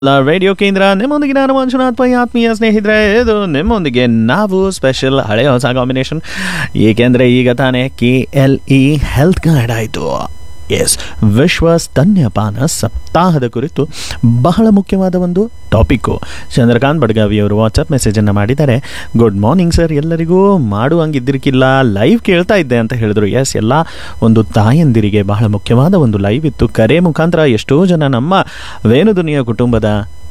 ಲ ರೇಡಿಯೋ ಕೇಂದ್ರ ನಿಮ್ಮೊಂದಿಗೆ ನಾನು ಮಂಜುನಾಥ್ ಪೈ ಆತ್ಮೀಯ ಸ್ನೇಹಿತರೆ ಇದು ನಿಮ್ಮೊಂದಿಗೆ ನಾವು ಸ್ಪೆಷಲ್ ಹಳೆ ಹೊಸ ಕಾಂಬಿನೇಷನ್ ಏಕೆಂದರೆ ಈಗ ತಾನೇ K L E health card ಆಯಿತು ಎಸ್ ವಿಶ್ವ ಸ್ತನ್ಯಪಾನ ಸಪ್ತಾಹದ ಕುರಿತು ಬಹಳ ಮುಖ್ಯವಾದ ಒಂದು ಟಾಪಿಕ್ಕು ಚಂದ್ರಕಾಂತ್ ಬಡ್ಗಾವಿ ಅವರು ವಾಟ್ಸಪ್ ಮೆಸೇಜನ್ನು ಮಾಡಿದ್ದಾರೆ ಗುಡ್ ಮಾರ್ನಿಂಗ್ ಸರ್ ಎಲ್ಲರಿಗೂ ಮಾಡುವಂಗಿದ್ದಿರ್ಕಿಲ್ಲ ಲೈವ್ ಕೇಳ್ತಾ ಇದ್ದೆ ಅಂತ ಹೇಳಿದ್ರು ಎಸ್ ಎಲ್ಲ ಒಂದು ತಾಯಂದಿರಿಗೆ ಬಹಳ ಮುಖ್ಯವಾದ ಒಂದು ಲೈವ್ ಇತ್ತು ಕರೆ ಮುಖಾಂತರ ಎಷ್ಟೋ ಜನ ನಮ್ಮ ವೇಣುದುನಿಯ ಕುಟುಂಬದ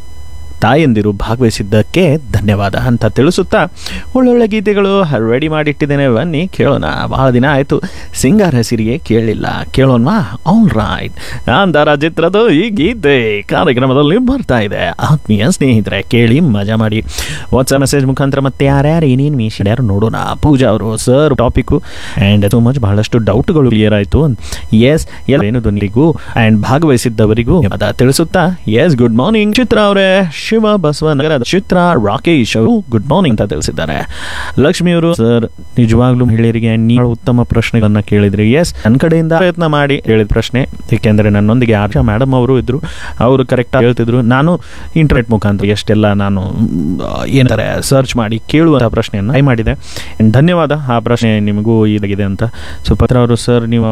ತಾಯಂದಿರು ಭಾಗವಹಿಸಿದ್ದಕ್ಕೆ ಧನ್ಯವಾದ ಅಂತ ತಿಳಿಸುತ್ತಾ ಒಳ್ಳೊಳ್ಳೆ ಗೀತೆಗಳು ರೆಡಿ ಮಾಡಿಟ್ಟಿದ್ದೇನೆ ಬನ್ನಿ ಕೇಳೋಣ ಬಹಳ ದಿನ ಆಯಿತು ಸಿಂಗಾರ ಹಸಿರಿಗೆ ಕೇಳಲಿಲ್ಲ ಕೇಳೋಣವಾ ಆಲ್ ರೈಟ್ ಅಂತಾರ ಚಿತ್ರದ ಈ ಗೀತೆ ಕಾರ್ಯಕ್ರಮದಲ್ಲಿ ಬರ್ತಾ ಇದೆ ಆತ್ಮೀಯ ಸ್ನೇಹಿತರೆ ಕೇಳಿ ಮಜಾ ಮಾಡಿ ವಾಟ್ಸಪ್ ಮೆಸೇಜ್ ಮುಖಾಂತರ ಮತ್ತೆ ಯಾರ್ಯಾರು ಏನೇನು ಮೀಶಿಡ್ಯಾರು ನೋಡೋಣ ಪೂಜಾ ಅವರು sir topic and so much ಬಹಳಷ್ಟು ಡೌಟ್ಗಳು ಕ್ಲಿಯರ್ ಆಯಿತು ಎಸ್ ಏನು ಧ್ವನಿಗೂ ಆ್ಯಂಡ್ ಭಾಗವಹಿಸಿದ್ದವರಿಗೂ ಅದ ತಿಳಿಸುತ್ತಾ ಎಸ್ ಗುಡ್ ಮಾರ್ನಿಂಗ್ ಚಿತ್ರ ಅವರೇ ಶಿವ ಬಸವನಗರದ ಚಿತ್ರ ರಾಕೇಶ್ ಅವರು ಗುಡ್ ಮಾರ್ನಿಂಗ್ ಅಂತ ತಿಳಿಸಿದ್ದಾರೆ ಲಕ್ಷ್ಮಿ ಅವರು ಸರ್ ನಿಜವಾಗ್ಲೂ ಮಹಿಳೆಯರಿಗೆ ನೀವು ಉತ್ತಮ ಪ್ರಶ್ನೆಗಳನ್ನ ಕೇಳಿದ್ರಿ ಎಸ್ ನನ್ನ ಕಡೆಯಿಂದ ಪ್ರಯತ್ನ ಮಾಡಿ ಹೇಳಿದ ಪ್ರಶ್ನೆ ಏಕೆಂದರೆ ನನ್ನೊಂದಿಗೆ ಆರ್ಷಾ ಮೇಡಮ್ ಅವರು ಇದ್ರು ಅವರು ಕರೆಕ್ಟಾಗಿ ಹೇಳ್ತಿದ್ರು ನಾನು ಇಂಟರ್ನೆಟ್ ಮುಖಾಂತರ ಎಷ್ಟೆಲ್ಲ ನಾನು ಏನಂತಾರೆ ಸರ್ಚ್ ಮಾಡಿ ಕೇಳುವಂಥ ಪ್ರಶ್ನೆಯನ್ನು ಟ್ರೈ ಮಾಡಿದೆ And ಧನ್ಯವಾದ ಆ ಪ್ರಶ್ನೆ ನಿಮಗೂ ಇದಾಗಿದೆ ಅಂತ ಸೊ ಪತ್ರ ಅವರು ಸರ್ ನೀವು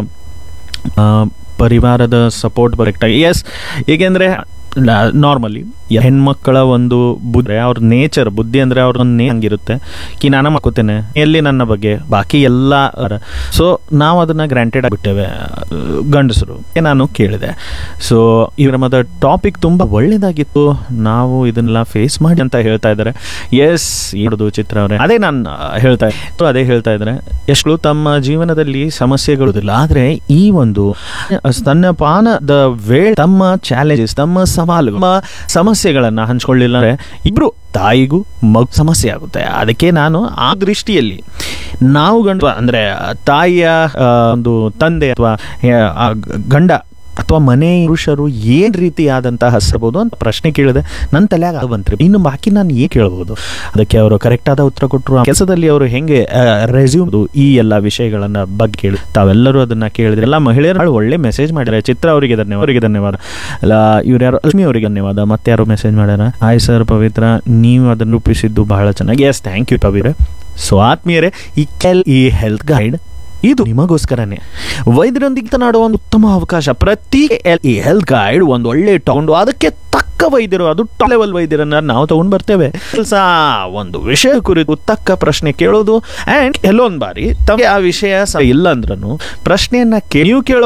ಆ, ಪರಿವಾರದ ಸಪೋರ್ಟ್ ಕರೆಕ್ಟಾಗಿ ಎಸ್ ಏಕೆಂದರೆ ನಾರ್ಮಲಿ ಹೆಣ್ಮಕ್ಕಳ ಒಂದು ಬುದ್ಧಿ ಅವ್ರ ನೇಚರ್ ಬುದ್ಧಿ ಅಂದರೆ ಅವ್ರ ನೇ ಹಂಗಿರುತ್ತೆ ಕಿ ನಾನು ಮಾಡ್ಕೋತೇನೆ ಎಲ್ಲಿ ನನ್ನ ಬಗ್ಗೆ ಬಾಕಿ ಎಲ್ಲ ಸೊ ನಾವು ಅದನ್ನು ಗ್ರಾಂಟೆಡ್ ಆಗಿಬಿಟ್ಟೇವೆ ಗಂಡಸರು ನಾನು ಕೇಳಿದೆ ಸೊ ಇವರ ಮದ ಟಾಪಿಕ್ ತುಂಬ ಒಳ್ಳೇದಾಗಿತ್ತು ನಾವು ಇದನ್ನೆಲ್ಲ ಫೇಸ್ ಮಾಡಿ ಅಂತ ಹೇಳ್ತಾ ಇದ್ದಾರೆ ಎಸ್ ಇರೋದು ಚಿತ್ರ ಅವರೇ ಅದೇ ನಾನು ಹೇಳ್ತಾ ಇತ್ತು ಅದೇ ಹೇಳ್ತಾ ಇದ್ದಾರೆ ಎಷ್ಟು ತಮ್ಮ ಜೀವನದಲ್ಲಿ ಸಮಸ್ಯೆಗಳಿಲ್ಲ ಆದರೆ ಈ ಒಂದು ಸ್ತನ್ಯಪಾನದ ವೇಳೆ ತಮ್ಮ ಚಾಲೆಂಜಸ್ ತಮ್ಮ ಸವಾಲು ತಮ್ಮ ಸಮಸ್ಯೆಗಳನ್ನು ಹಂಚ್ಕೊಳ್ಳಿಲ್ಲ ಅಂದರೆ ಇಬ್ರು ತಾಯಿಗೂ ಮಗು ಸಮಸ್ಯೆ ಆಗುತ್ತೆ ಅದಕ್ಕೆ ನಾನು ಆ ದೃಷ್ಟಿಯಲ್ಲಿ ನಾವು ಗಂಡ ಅಂದರೆ ತಾಯಿಯ ಆ, ಒಂದು ತಂದೆ ಅಥವಾ ಗಂಡ ಅಥವಾ ಮನೆ ಪುರುಷರು ಏನ್ ರೀತಿಯಾದಂತಹ ಹಸಿರ್ಬೋದು ಅಂತ ಪ್ರಶ್ನೆ ಕೇಳಿದೆ ನನ್ನ ತಲೆಯಾಗ ಅದು ಬಂತ್ರಿ ಇನ್ನು ಬಾಕಿ ನಾನು ಏನ್ ಕೇಳ್ಬೋದು ಅದಕ್ಕೆ ಅವರು ಕರೆಕ್ಟ್ ಆದ ಉತ್ತರ ಕೊಟ್ಟರು ಕೆಲಸದಲ್ಲಿ ಅವರು ಹೆಂಗೆ ರೆಸ್ಯೂಮ್ ಈ ಎಲ್ಲ ವಿಷಯಗಳನ್ನ ಬಗ್ಗೆ ಕೇಳಿ ತಾವೆಲ್ಲರೂ ಅದನ್ನ ಕೇಳಿದ್ರೆ ಎಲ್ಲ ಮಹಿಳೆಯರು ಒಳ್ಳೆ ಮೆಸೇಜ್ ಮಾಡಿದ್ದಾರೆ ಚಿತ್ರ ಅವರಿಗೆ ಧನ್ಯವಾದ ಅವರಿಗೆ ಧನ್ಯವಾದ ಅಲ್ಲ ಇವ್ರು ಯಾರು ಲಕ್ಷ್ಮಿ ಅವರಿಗೆ ಧನ್ಯವಾದ ಮತ್ತೆ ಯಾರು ಮೆಸೇಜ್ ಮಾಡ್ಯಾರ ಹಾಯ್ ಸರ್ ಪವಿತ್ರ ನೀವು ಅದನ್ನು ರೂಪಿಸಿದ್ದು ಬಹಳ ಚೆನ್ನಾಗಿ yes thank you Pavitra so ಆತ್ಮೀಯರೇ ಈ ಕೆಲ್ ಈ ಹೆಲ್ತ್ ಗೈಡ್ ಇದು ನಿಮಗೋಸ್ಕರನೇ ವೈದ್ಯರೊಂದಿಗೆ ತನಾಡುವ ಒಂದು ಉತ್ತಮ ಅವಕಾಶ ಪ್ರತಿ ಎಲ್- ಈ ಹೆಲ್ತ್ ಗೈಡ್ ಒಂದು ಒಳ್ಳೆ ತಗೊಂಡು ಅದಕ್ಕೆ ತಕ್ಕ ವೈದ್ಯರು ಅದು ಟಾಪ್ ಲೆವೆಲ್ ವೈದ್ಯರನ್ನ ನಾವು ತಗೊಂಡು ಬರ್ತೇವೆ ಕೆಲಸ ಒಂದು ವಿಷಯ ಕುರಿತು ತಕ್ಕ ಪ್ರಶ್ನೆ ಕೇಳೋದು ಅಂಡ್ ಕೆಲವೊಂದು ಬಾರಿ ತಮಗೆ ಆ ವಿಷಯ ಸ ಇಲ್ಲ ಅಂದ್ರೂ ಪ್ರಶ್ನೆಯನ್ನ ಕೇ- ನೀವು ಕೇಳೋ